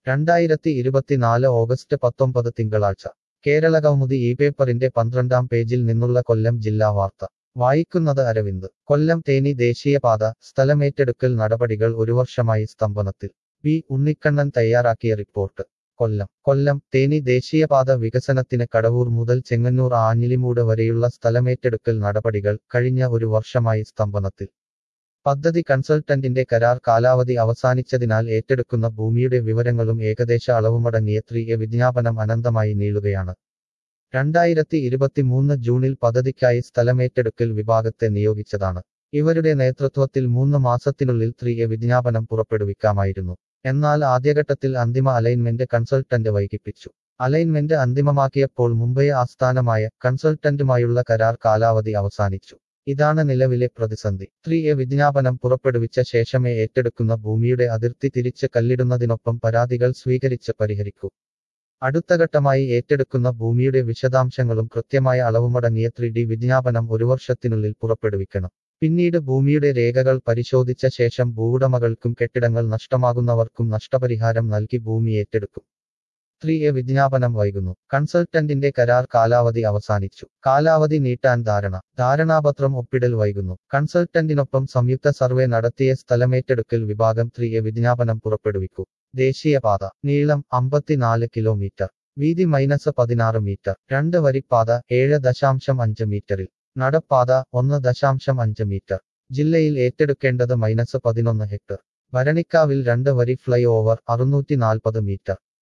രണ്ടായിരത്തി ഇരുപത്തിനാല് ഓഗസ്റ്റ് പത്തൊമ്പത് തിങ്കളാഴ്ച കേരളകൗമുദി ഈ പേപ്പറിന്റെ പന്ത്രണ്ടാം പേജിൽ നിന്നുള്ള കൊല്ലം ജില്ലാ വാർത്ത വായിക്കുന്നത് അരവിന്ദ് കൊല്ലം തേനി ദേശീയപാത സ്ഥലമേറ്റെടുക്കൽ നടപടികൾ ഒരു വർഷമായി സ്തംഭനത്തിൽ വി ഉണ്ണിക്കണ്ണൻ തയ്യാറാക്കിയ റിപ്പോർട്ട് കൊല്ലം കൊല്ലം തേനി ദേശീയപാത വികസനത്തിന് കടവൂർ മുതൽ ചെങ്ങന്നൂർ ആഞ്ഞിലിമൂട് വരെയുള്ള സ്ഥലമേറ്റെടുക്കൽ നടപടികൾ കഴിഞ്ഞ ഒരു വർഷമായി സ്തംഭനത്തിൽ പദ്ധതി കൺസൾട്ടന്റിന്റെ കരാർ കാലാവധി അവസാനിച്ചതിനാൽ ഏറ്റെടുക്കുന്ന ഭൂമിയുടെ വിവരങ്ങളും ഏകദേശ അളവുമടങ്ങിയ ത്രീ എ വിജ്ഞാപനം അനന്തമായി നീളുകയാണ് രണ്ടായിരത്തി ഇരുപത്തിമൂന്ന് ജൂണിൽ പദ്ധതിക്കായി സ്ഥലമേറ്റെടുക്കൽ വിഭാഗത്തെ നിയോഗിച്ചതാണ് ഇവരുടെ നേതൃത്വത്തിൽ മൂന്ന് മാസത്തിനുള്ളിൽ ത്രീ എ വിജ്ഞാപനം പുറപ്പെടുവിക്കാമായിരുന്നു എന്നാൽ ആദ്യഘട്ടത്തിൽ അന്തിമ അലൈൻമെന്റ് കൺസൾട്ടന്റ് വൈകിപ്പിച്ചു അലൈൻമെന്റ് അന്തിമമാക്കിയപ്പോൾ മുംബൈ ആസ്ഥാനമായ കൺസൾട്ടന്റുമായുള്ള കരാർ കാലാവധി അവസാനിച്ചു ഇതാണ് നിലവിലെ പ്രതിസന്ധി ത്രീ എ വിജ്ഞാപനം പുറപ്പെടുവിച്ച ശേഷമേ ഏറ്റെടുക്കുന്ന ഭൂമിയുടെ അതിർത്തി തിരിച്ച് കല്ലിടുന്നതിനൊപ്പം പരാതികൾ സ്വീകരിച്ച് പരിഹരിക്കൂ അടുത്ത ഘട്ടമായി ഏറ്റെടുക്കുന്ന ഭൂമിയുടെ വിശദാംശങ്ങളും കൃത്യമായ അളവുമടങ്ങിയ ത്രീ ഡി വിജ്ഞാപനം ഒരു വർഷത്തിനുള്ളിൽ പുറപ്പെടുവിക്കണം പിന്നീട് ഭൂമിയുടെ രേഖകൾ പരിശോധിച്ച ശേഷം ഭൂവുടമകൾക്കും കെട്ടിടങ്ങൾ നഷ്ടമാകുന്നവർക്കും നഷ്ടപരിഹാരം നൽകി ഭൂമി ഏറ്റെടുക്കും ത്രീ എ വിജ്ഞാപനം വൈകുന്നു കൺസൾട്ടന്റിന്റെ കരാർ കാലാവധി അവസാനിച്ചു കാലാവധി നീട്ടാൻ ധാരണ ധാരണാപത്രം ഒപ്പിടൽ വൈകുന്നു കൺസൾട്ടന്റിനൊപ്പം സംയുക്ത സർവേ നടത്തിയ സ്ഥലമേറ്റെടുക്കൽ വിഭാഗം ത്രീ എ വിജ്ഞാപനം പുറപ്പെടുവിക്കൂ ദേശീയപാത നീളം അമ്പത്തിനാല് കിലോമീറ്റർ വീതി മൈനസ് പതിനാറ് മീറ്റർ രണ്ട് വരിപ്പാത ഏഴ് ദശാംശം അഞ്ച് മീറ്ററിൽ നടപ്പാത ഒന്ന് ദശാംശം അഞ്ച് മീറ്റർ ജില്ലയിൽ ഏറ്റെടുക്കേണ്ടത് മൈനസ് പതിനൊന്ന് ഹെക്ടർ ഭരണിക്കാവിൽ രണ്ട് വരി ഫ്ലൈ ഓവർ അറുന്നൂറ്റി നാൽപ്പത് മീറ്റർ